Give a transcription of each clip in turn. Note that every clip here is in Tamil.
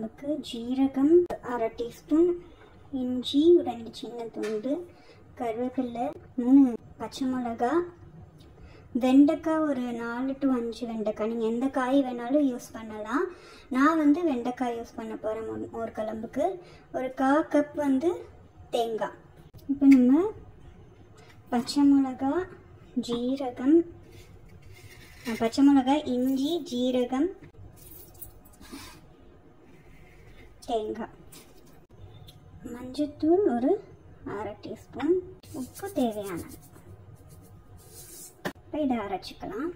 குழம்புக்கு ஜீரகம் அரை டீஸ்பூன் இஞ்சி ரெண்டு சின்ன துண்டு கருவேப்பிலை மூணு பச்சை மிளகா வெண்டைக்காய் ஒரு நாலு டு அஞ்சு வெண்டைக்காய் நீங்கள் எந்த காய் வேணாலும் யூஸ் பண்ணலாம் நான் வந்து வெண்டைக்காய் யூஸ் பண்ண போகிறேன் மோர் குழம்புக்கு ஒரு கா கப் வந்து தேங்காய் இப்போ நம்ம பச்சை மிளகா ஜீரகம் அஹ் பச்சை மிளகாய் இஞ்சி ஜீரகம் தேங்காய் மஞ்சத்தூள் ஒரு அரை டீஸ்பூன் உப்பு தேவையானது இப்போ இதை அரைச்சிக்கலாம்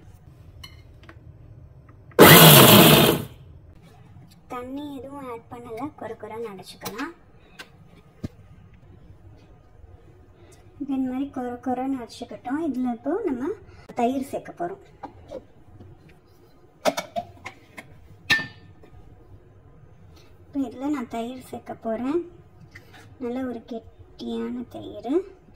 தண்ணி எதுவும் ஆட் பண்ணலை குறை குறைன்னு அரைச்சிக்கலாம் இது இந்த மாதிரி குறை குறைன்னு அரைச்சிக்கிட்டோம் இதில் இப்போ நம்ம தயிர் சேர்க்க போகிறோம் இப்போ இதில் நான் தயிர் சேர்க்க போகிறேன் நல்ல ஒரு கெட்டியான தயிர்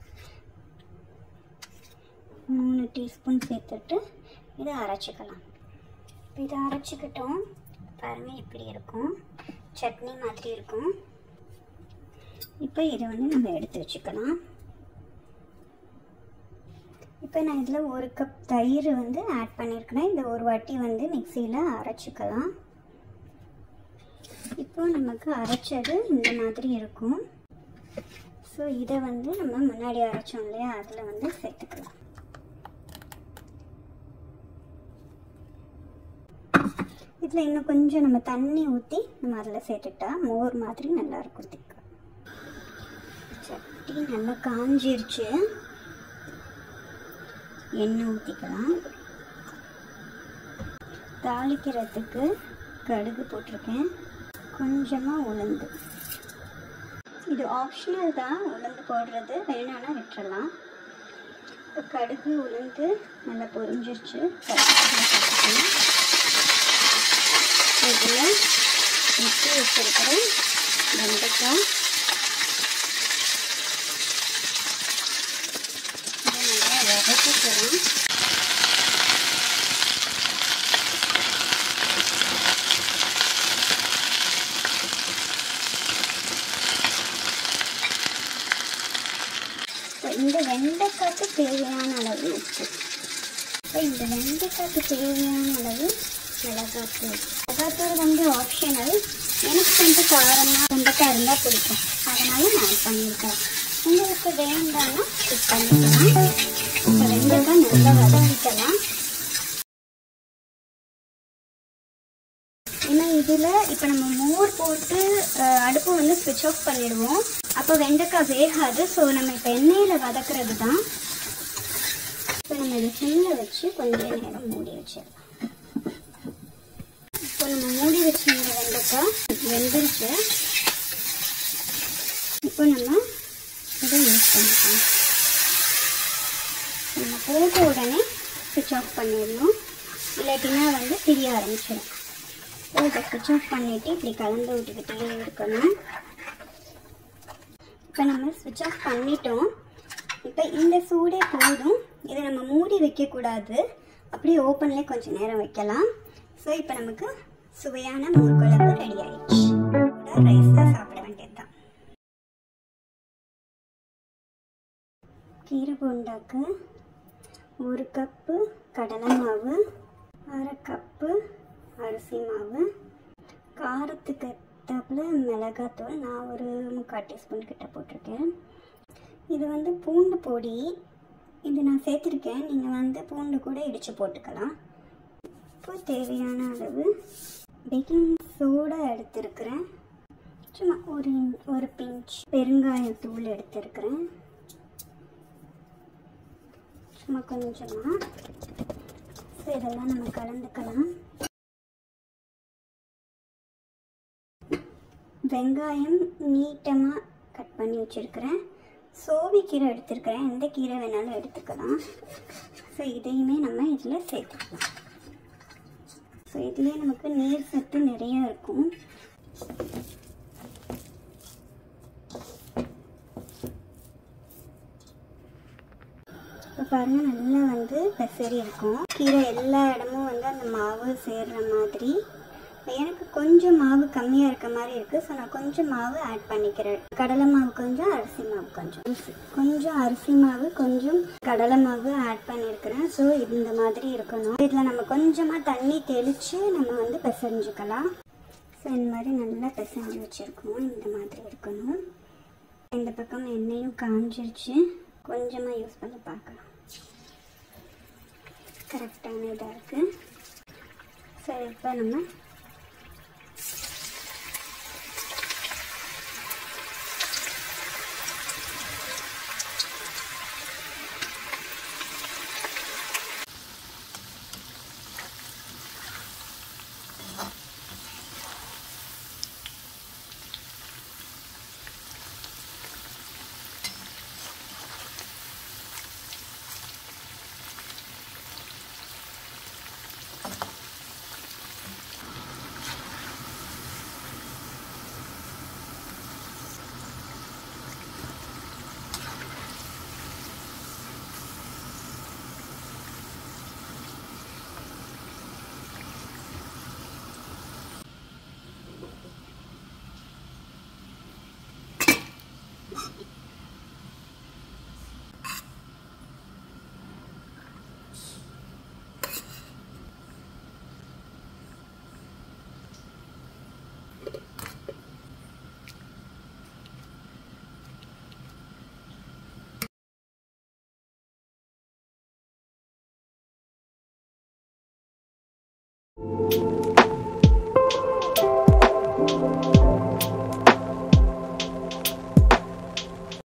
மூணு டீஸ்பூன் சேர்த்துட்டு இதை அரைச்சிக்கலாம் இப்போ இதை அரைச்சிக்கிட்டோம் பாருங்க இப்படி இருக்கும் சட்னி மாதிரி இருக்கும் இப்போ இதை வந்து நம்ம எடுத்து வச்சுக்கலாம் இப்போ நான் இதில் ஒரு கப் தயிர் வந்து ஆட் பண்ணியிருக்கிறேன் இதை ஒரு வாட்டி வந்து மிக்சியில் அரைச்சிக்கலாம் இப்போ நமக்கு அரைச்சது இந்த மாதிரி இருக்கும் ஸோ இதை வந்து நம்ம முன்னாடி அரைச்சோம் இல்லையா அதில் வந்து சேர்த்துக்கலாம் இதில் இன்னும் கொஞ்சம் நம்ம தண்ணி ஊற்றி நம்ம அதில் சேர்த்துட்டா மோர் மாதிரி நல்லா இருக்கும் திக்கா சட்டி நல்லா காஞ்சிருச்சு எண்ணெய் ஊற்றிக்கலாம் தாளிக்கிறதுக்கு கடுகு போட்டிருக்கேன் கொஞ்சமாக உளுந்து இது ஆப்ஷனல் தான் உளுந்து போடுறது வேணான்னா விட்டுறலாம் இப்போ கடுகு உளுந்து நல்லா பொரிஞ்சிருச்சு இதில் உப்பு வச்சிருக்கிறேன் வெண்டைக்காய் இதை நல்லா வதக்கிக்கலாம் இப்போ இந்த வெண்டைக்காய்க்கு தேவையான அளவு உப்பு இப்போ இந்த வெண்டைக்காய்க்கு தேவையான அளவு மிளகாத்தூள் மிளகாத்தூள் வந்து ஆப்ஷனல் எனக்கு கொஞ்சம் காரமாக வெண்டைக்காய் இருந்தால் பிடிக்கும் அதனால நான் பண்ணியிருக்கேன் உங்களுக்கு வேண்டாம்னா ஸ்கிப் பண்ணிக்கலாம் இப்போ வெண்டைக்காய் நல்லா வதக்கிக்கலாம் ஏன்னா இதில் இப்போ நம்ம மோர் போட்டு அஹ், அடுப்பு வந்து ஸ்விட்ச் ஆஃப் பண்ணிடுவோம் அப்போ வெண்டைக்காய் வேகாது ஸோ நம்ம இப்போ எண்ணெயில் வதக்குறது தான் இப்போ நம்ம இதை சிம்மில் வச்சு கொஞ்ச நேரம் மூடி வச்சிடலாம் இப்போ நம்ம மூடி வச்சிருந்த வெண்டைக்காய் வெந்துருச்சு இப்போ நம்ம இதை யூஸ் பண்ணிக்கலாம் நம்ம போட்ட உடனே ஸ்விட்ச் ஆஃப் பண்ணிடணும் இல்லாட்டினா வந்து திரிய ஆரம்பிச்சிடும் இதை ஸ்விட்ச் ஆஃப் பண்ணிவிட்டு இப்படி கலந்து விட்டுக்கிட்டே இருக்கணும் இப்போ நம்ம ஸ்விட்ச் ஆஃப் பண்ணிட்டோம் இப்போ இந்த சூடே போதும் இதை நம்ம மூடி வைக்கக்கூடாது அப்படியே ஓப்பன்லேயே கொஞ்சம் நேரம் வைக்கலாம் ஸோ இப்போ நமக்கு சுவையான மோர் குழம்பு ரெடி ஆயிடுச்சு ரைஸில் சாப்பிட வேண்டியதுதான் கீரை போண்டாக்கு ஒரு கப்பு கடலை மாவு அரை கப்பு அரிசி மாவு காரத்துக்கு ஏற்றாப்புல மிளகாத்தூள் நான் ஒரு முக்கால் டீஸ்பூன் கிட்ட போட்டிருக்கேன் இது வந்து பூண்டு பொடி இது நான் சேர்த்துருக்கேன் நீங்கள் வந்து பூண்டு கூட இடித்து போட்டுக்கலாம் இப்போ தேவையான அளவு பேக்கிங் சோடா எடுத்திருக்கிறேன் சும்மா ஒரு ஒரு பிஞ்ச் பெருங்காயத்தூள் எடுத்திருக்கிறேன் சும்மா கொஞ்சமாக ஸோ இதெல்லாம் நம்ம கலந்துக்கலாம் வெங்காயம் நீட்டமாக கட் பண்ணி வச்சுருக்கிறேன் சோவி கீரை எடுத்துருக்கிறேன் எந்த கீரை வேணாலும் எடுத்துக்கலாம் ஸோ இதையுமே நம்ம இதில் சேர்த்துக்கலாம் ஸோ இதுலேயே நமக்கு நீர் சத்து நிறைய இருக்கும் இப்போ பாருங்கள் நல்லா வந்து பெசரி இருக்கும் கீரை எல்லா இடமும் வந்து அந்த மாவு சேர்ற மாதிரி எனக்கு கொஞ்சம் மாவு கம்மியாக இருக்க மாதிரி இருக்குது ஸோ நான் கொஞ்சம் மாவு ஆட் பண்ணிக்கிறேன் கடலை மாவு கொஞ்சம் அரிசி மாவு கொஞ்சம் அரிசி- கொஞ்சம் அரிசி மாவு கொஞ்சம் கடலை மாவு ஆட் பண்ணியிருக்கிறேன் ஸோ இந்த மாதிரி இருக்கணும் இதில் நம்ம கொஞ்சமாக தண்ணி தெளித்து நம்ம வந்து பிசைஞ்சுக்கலாம் ஸோ இந்த மாதிரி நல்லா பிசைஞ்சு வச்சுருக்கோம் இந்த மாதிரி இருக்கணும் இந்த பக்கம் எண்ணெயும் காஞ்சிருச்சு கொஞ்சமாக யூஸ் பண்ணி பார்க்கலாம் கரெக்டான இதாக இருக்குது ஸோ இப்போ நம்ம